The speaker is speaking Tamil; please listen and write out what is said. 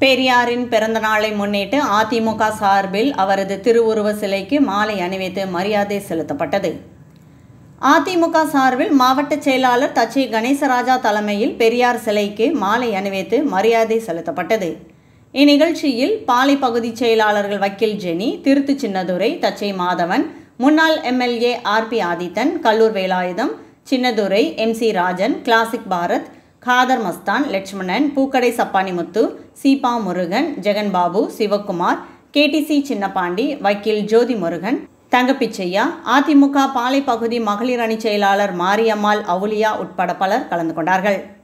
பெரியாரின் பிறந்த நாளை முன்னிட்டு அதிமுக சார்பில் அவரது திருவுருவ சிலைக்கு மாலை அணிவித்து மரியாதை செலுத்தப்பட்டது அதிமுக சார்பில் மாவட்ட செயலாளர் தச்சை கணேசராஜா தலைமையில் பெரியார் சிலைக்கு மாலை அணிவித்து மரியாதை செலுத்தப்பட்டது இந்நிகழ்ச்சியில் பாலை பகுதி செயலாளர்கள் வக்கீல் ஜெனி திருத்து சின்னதுரை தச்சை மாதவன் முன்னாள் MLA RP Adithan Kallur Velayutham Chinnadurai M C Rajan classic Bharat Khader Masthan Lakshmanan பூக்கடை சப்பானிமுத்து சீபா முருகன் ஜெகன்பாபு சிவக்குமார் கேடிசி சின்னபாண்டி வக்கீல் ஜோதி முருகன் தங்கப்பிச்சையா அதிமுக பாலை பகுதி மகளிர் அணி செயலாளர் மாரியம்மாள் அவுலியா உட்பட பலர் கலந்து கொண்டார்கள்